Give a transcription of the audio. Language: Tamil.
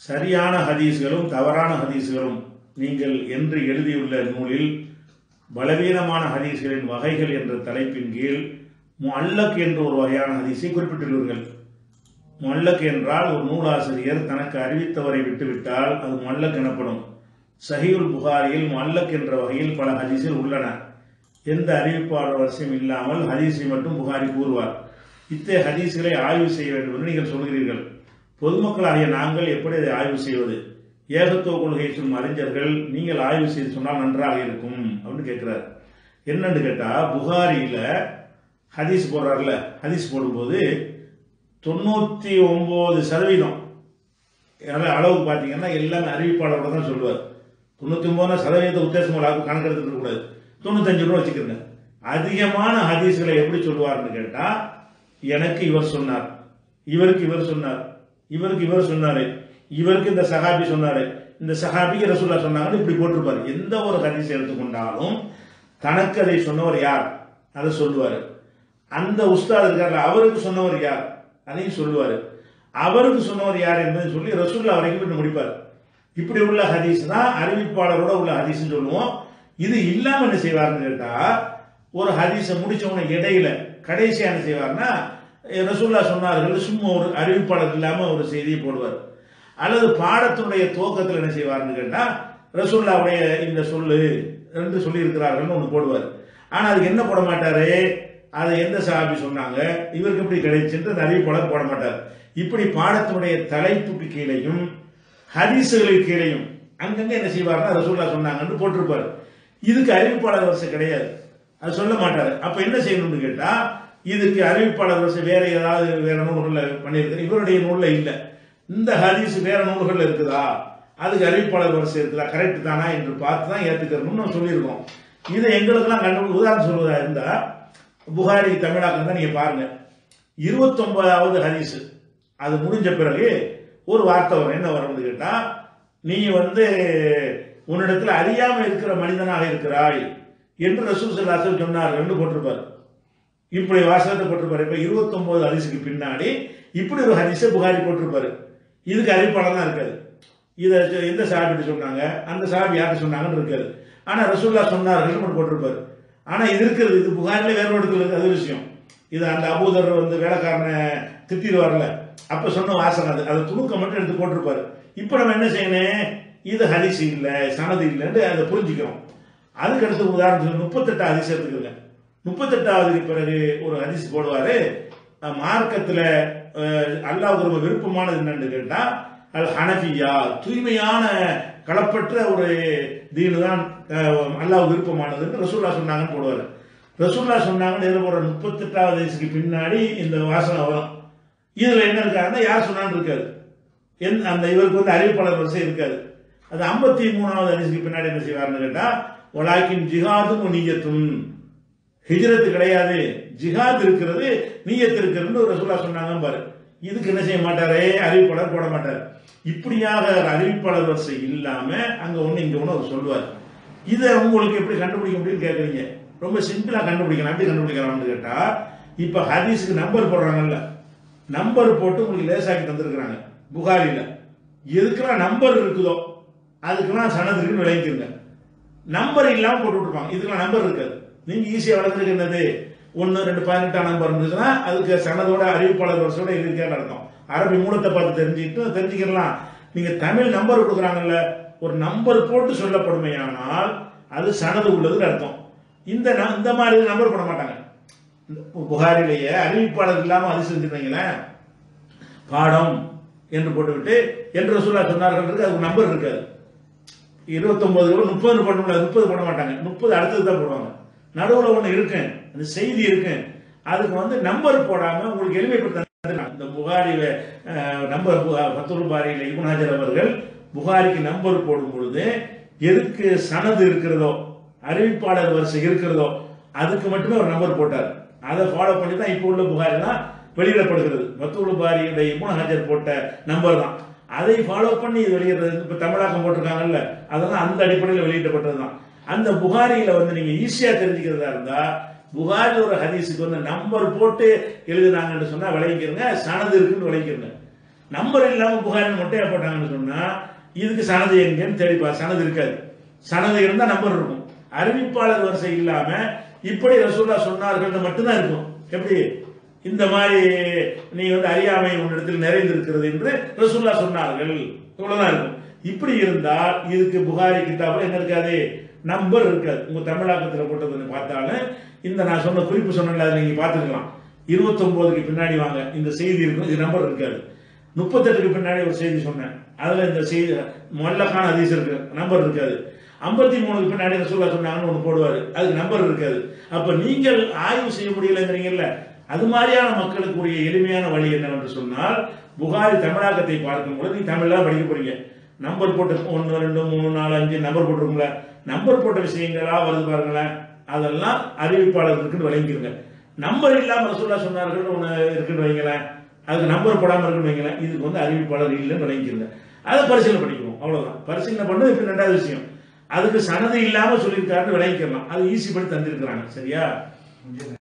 சரியான ஹதீஸ்களும் தவறான ஹதீஸ்களும் நீங்கள் என்று எழுதியுள்ள நூலில் பலவீனமான ஹதீஸ்களின் வகைகள் என்ற தலைப்பின் கீழ் முல்லக் என்ற ஒரு வகையான ஹதீஸை குறிப்பிட்டுள்ளீர்கள் முல்லக் என்றால் ஒரு நூலாசிரியர் தனக்கு அறிவித்தவரை விட்டுவிட்டால் அது முல்லக் எனப்படும் சஹீல் புகாரியில் முல்லக் என்ற வகையில் பல ஹதீஸில் உள்ளன எந்த அறிவிப்பாளர் வரிசையும் இல்லாமல் ஹதீஸை மட்டும் புகாரி கூறுவார் இத்தகைய ஹதீஸ்களை ஆய்வு செய்ய வேண்டும் என்று நீங்கள் சொல்கிறீர்கள் பொதுமக்களாகிய நாங்கள் எப்படி அதை ஆய்வு செய்வது ஏகத்துவ கொள்கை சொல்லும் அறிஞர்கள் நீங்கள் ஆய்வு செய்து சொன்னால் நன்றாக இருக்கும் அப்படின்னு கேட்கிறார் என்னன்னு கேட்டா புகாரியில ஹதீஸ் போடுறாருல ஹதீஸ் போடும்போது தொண்ணூத்தி ஒன்பது சதவீதம் அதனால அளவுக்கு பார்த்தீங்கன்னா எல்லாமே அறிவிப்பாளரோட தான் சொல்லுவார் தொண்ணூத்தி ஒன்பது சதவீதத்தை உத்தேசமாக கணக்கெடுத்துட்டு கூடாது தொண்ணூத்தஞ்சு ரூபா வச்சுக்கிறேங்க அதிகமான ஹதீஸ்களை எப்படி சொல்லுவார்னு கேட்டா எனக்கு இவர் சொன்னார் இவருக்கு இவர் சொன்னார் இவருக்கு இவர் சொன்னாரு இவருக்கு இந்த சஹாபி சொன்னாரு இந்த சஹாபிக்கு ரசூல்லா சொன்னாங்கன்னு இப்படி போட்டிருப்பாரு எந்த ஒரு ஹதீஸ் எடுத்துக்கொண்டாலும் தனக்கு அதை சொன்னவர் யார் அதை சொல்லுவாரு அந்த உஸ்தாத் இருக்கார்ல அவருக்கு சொன்னவர் யார் அதையும் சொல்லுவாரு அவருக்கு சொன்னவர் யார் என்பதை சொல்லி ரசூல்லா வரைக்கும் போய் முடிப்பார் இப்படி உள்ள ஹதீஸ் தான் அறிவிப்பாளரோட உள்ள ஹதீஸ் சொல்லுவோம் இது இல்லாம என்ன செய்வார்னு கேட்டா ஒரு ஹதீஸை முடிச்ச உடனே இடையில கடைசியா என்ன செய்வார்னா ரசூல்லா சொன்னார்கள் சும்மா ஒரு அறிவிப்பாளர் இல்லாம ஒரு செய்தியை போடுவார் அல்லது பாடத்தினுடைய துவக்கத்தில் என்ன செய்வார்னு கேட்டா ரசூல்லாவுடைய இந்த சொல்லு என்று சொல்லி இருக்கிறார்கள்னு ஒன்று போடுவார் ஆனா அதுக்கு என்ன போட மாட்டாரு அதை எந்த சாபி சொன்னாங்க இவருக்கு எப்படி கிடைச்சுட்டு அந்த அறிவிப்பாளர் போட மாட்டார் இப்படி பாடத்தினுடைய தலைப்புக்கு கீழையும் ஹதீசுகளுக்கு கீழையும் அங்கங்க என்ன செய்வார்னா ரசூல்லா சொன்னாங்கன்னு போட்டிருப்பார் இதுக்கு அறிவிப்பாளர் வரிசை கிடையாது அது சொல்ல மாட்டாரு அப்ப என்ன செய்யணும்னு கேட்டா இதுக்கு அறிவிப்பாளர் வரிசை வேற ஏதாவது வேற நூல்கள்ல பண்ணியிருக்க இவருடைய நூல்ல இல்ல இந்த ஹதீஸ் வேற நூல்கள்ல இருக்குதா அதுக்கு அறிவிப்பாளர் வரிசை இருக்குதா கரெக்ட் தானா என்று பார்த்து தான் ஏத்துக்கணும்னு நம்ம சொல்லியிருக்கோம் இதை எங்களுக்கெல்லாம் கண்டு உதாரணம் சொல்வதா இருந்தா புகாரி தமிழாக்கம் தான் நீங்க பாருங்க இருபத்தொன்பதாவது ஹதீஸ் அது முடிஞ்ச பிறகு ஒரு வார்த்தை வரும் என்ன வரும்னு கேட்டா நீ வந்து உன்னிடத்தில் அறியாம இருக்கிற மனிதனாக இருக்கிறாய் என்று ரசூல் சல்லாசல் சொன்னார்கள் போட்டிருப்பார் இப்படி வாசகத்தை போட்டிருப்பாரு இப்ப இருபத்தி ஒன்பது ஹரிசுக்கு பின்னாடி இப்படி ஒரு ஹரிசை புகாரி போட்டிருப்பாரு இதுக்கு அறிவிப்பாளர் தான் இருக்காது இதை எந்த சாபிட்டு சொன்னாங்க அந்த சாபி யார்கிட்ட சொன்னாங்கன்னு இருக்காது ஆனா ரசூல்லா சொன்னார்கள் போட்டிருப்பாரு ஆனா இது இருக்கிறது இது புகாரில வேற இடத்துல இருக்கு அது விஷயம் இது அந்த அபூதர் வந்து வேலைக்காரனை திட்டிடுவார்ல அப்ப சொன்ன வாசகம் அது அதை துணுக்க மட்டும் எடுத்து போட்டிருப்பாரு இப்ப நம்ம என்ன செய்யணும் இது ஹரிசு இல்லை சனது இல்லைன்னு அதை புரிஞ்சுக்கிறோம் அதுக்கு அடுத்து உதாரணத்துக்கு முப்பத்தெட்டு ஹரிசு எடுத்துக்கிறேன் முப்பத்தெட்டாவதுக்கு பிறகு ஒரு ஹரிஸ் போடுவாரு மார்க்கத்தில் அல்லாஹ் ரொம்ப விருப்பமானது என்னன்னு கேட்டா அல் ஹனஃபியா தூய்மையான களப்பற்ற ஒரு தீனு தான் அல்லாஹ் விருப்பமானதுன்னு ரசூல்லா சொன்னாங்கன்னு போடுவார் ரசூல்லா சொன்னாங்கன்னு எதில் போடுற முப்பத்தெட்டாவது வயசுக்கு பின்னாடி இந்த வாசனை வரும் இதுல என்ன இருக்காருன்னா யார் சொன்னான்னு இருக்காது என் அந்த இவருக்கு வந்து அறிவிப்பாளர் வரிசை இருக்காது அது ஐம்பத்தி மூணாவது அரிசிக்கு பின்னாடி என்ன செய்வார்னு கேட்டா ஒலாக்கின் ஜிஹாதும் நீயத்தும் ஹிஜ்ரத்து கிடையாது ஜிஹாத் இருக்கிறது நீயத்து இருக்கிறதுன்னு ஒரு ரசூலா சொன்னாங்க பாரு இதுக்கு என்ன செய்ய மாட்டாரே அறிவிப்பாளர் போட மாட்டார் இப்படியாக அறிவிப்பாளர் வரிசை இல்லாம அங்க ஒண்ணு இங்க ஒண்ணு அவர் சொல்லுவார் இதை உங்களுக்கு எப்படி கண்டுபிடிக்க முடியும்னு கேட்குறீங்க ரொம்ப சிம்பிளா கண்டுபிடிக்கலாம் எப்படி கண்டுபிடிக்கலாம்னு கேட்டா இப்ப ஹதீஸுக்கு நம்பர் போடுறாங்கல்ல நம்பர் போட்டு உங்களுக்கு லேசாக்கி தந்திருக்கிறாங்க புகாரில எதுக்கெல்லாம் நம்பர் இருக்குதோ அதுக்கெல்லாம் சனது இருக்குன்னு விளங்கிக்கிறங்க நம்பர் இல்லாம போட்டு விட்டுருப்பாங்க இதுக்கெல்லாம் நம்பர் இருக்காது நீங்க ஈஸியா வளர்த்துருக்கு என்னது ஒன்னு ரெண்டு பதினெட்டாம் நம்பர் இருந்துச்சுன்னா அதுக்கு சனதோட அறிவிப்பாளர் வருஷோட இருக்கேன்னு அர்த்தம் அரபி மூலத்தை பார்த்து தெரிஞ்சுக்கிட்டு தெரிஞ்சுக்கலாம் நீங்க தமிழ் நம்பர் கொடுக்குறாங்கல்ல ஒரு நம்பர் போட்டு சொல்லப்படுமையானால் அது சனது உள்ளதுன்னு அர்த்தம் இந்த இந்த மாதிரி நம்பர் போட மாட்டாங்க புகாரிலேயே அறிவிப்பாளர் இல்லாம அது செஞ்சுருந்தீங்களேன் பாடம் என்று போட்டுவிட்டு என்று சொல்ல சொன்னார்கள் இருக்கு அதுக்கு நம்பர் இருக்காது இருபத்தொன்பது முப்பது பண்ண முடியாது முப்பது பண்ண மாட்டாங்க முப்பது அடுத்தது தான் போடுவாங்க நடுவில் ஒன்று இருக்கு அந்த செய்தி இருக்கு அதுக்கு வந்து நம்பர் போடாம உங்களுக்கு எளிமைப்படுத்த இந்த புகாரி நம்பர் பத்துல் பாரியில இபுனாஜர் அவர்கள் புகாரிக்கு நம்பர் போடும் பொழுது எதுக்கு சனது இருக்கிறதோ அறிவிப்பாளர் வரிசை இருக்கிறதோ அதுக்கு மட்டுமே ஒரு நம்பர் போட்டார் அதை ஃபாலோ பண்ணி தான் இப்போ உள்ள புகாரிலாம் வெளியிடப்படுகிறது பத்துல் பாரியுடைய இபுன் ஹஜர் போட்ட நம்பர் தான் அதை ஃபாலோ பண்ணி இது வெளியிடுறது இப்போ தமிழாக்கம் போட்டிருக்காங்கல்ல அதெல்லாம் அந்த அடிப்படையில் வெளியிடப்பட்டது தான் அந்த புகாரியில வந்து நீங்க ஈஸியா தெரிஞ்சுக்கிறதா இருந்தா புகாரி ஒரு ஹதீஸுக்கு வந்து நம்பர் போட்டு எழுதுனாங்கன்னு சொன்னா விளங்கிக்கிறங்க சனது இருக்குன்னு விளங்கிக்கிறங்க நம்பர் இல்லாம புகாரின் மொட்டையா போட்டாங்கன்னு சொன்னா இதுக்கு சனது எங்கன்னு தேடிப்பா சனது இருக்காது சனது இருந்தா நம்பர் இருக்கும் அறிவிப்பாளர் வரிசை இல்லாம இப்படி ரசூல்லா சொன்னார்கள் மட்டும்தான் இருக்கும் எப்படி இந்த மாதிரி நீ வந்து அறியாமை உன்னிடத்தில் நிறைந்திருக்கிறது என்று ரசூல்லா சொன்னார்கள் இவ்வளவுதான் இருக்கும் இப்படி இருந்தால் இதுக்கு புகாரி கிதாபில் என்ன இருக்காது நம்பர் இருக்காது உங்க தமிழாக்கத்தில் போட்டது பார்த்தாலும் இந்த நான் சொன்ன குறிப்பு சொன்னேன்ல அதை நீங்க பார்த்துக்கலாம் இருபத்தொன்பதுக்கு பின்னாடி வாங்க இந்த செய்தி இருக்கும் இது நம்பர் இருக்காது முப்பத்தெட்டுக்கு பின்னாடி ஒரு செய்தி சொன்னேன் அதுல இந்த செய்தி மல்லக்கான அதிசயம் இருக்கு நம்பர் இருக்காது ஐம்பத்தி மூணுக்கு பின்னாடி ரசூல்லா சொன்னாங்கன்னு ஒன்று போடுவார் அதுக்கு நம்பர் இருக்காது அப்ப நீங்கள் ஆய்வு செய்ய முடியலைங்கிறீங்கல்ல அது மாதிரியான மக்களுக்கு உரிய எளிமையான வழி என்னவென்று சொன்னால் புகாரி தமிழாக்கத்தை பார்க்கும் பொழுது நீ தமிழ்லாம் படிக்க போறீங்க நம்பர் போட்டு ஒன்று ரெண்டு மூணு நாலு அஞ்சு நம்பர் போட்டிருக்குங்களா நம்பர் போட்ட விஷயங்களா வருது பாருங்களேன் அதெல்லாம் அறிவிப்பாளர் இருக்குன்னு விளங்கிருங்க நம்பர் இல்லாம ரசூல்லா சொன்னார்கள் ஒன்று இருக்குன்னு வைங்களேன் அதுக்கு நம்பர் போடாம இருக்குன்னு வைங்களேன் இதுக்கு வந்து அறிவிப்பாளர் இல்லைன்னு விளங்கிருங்க அதை பரிசீலனை பண்ணிக்கணும் அவ்வளவுதான் பரிசீலனை பண்ணது இப்ப ரெண்டாவது விஷயம் அதுக்கு சனது இல்லாம சொல்லியிருக்காருன்னு விளங்கிக்கலாம் அது ஈஸி பண்ணி தந்திருக்கிறாங்க சரியா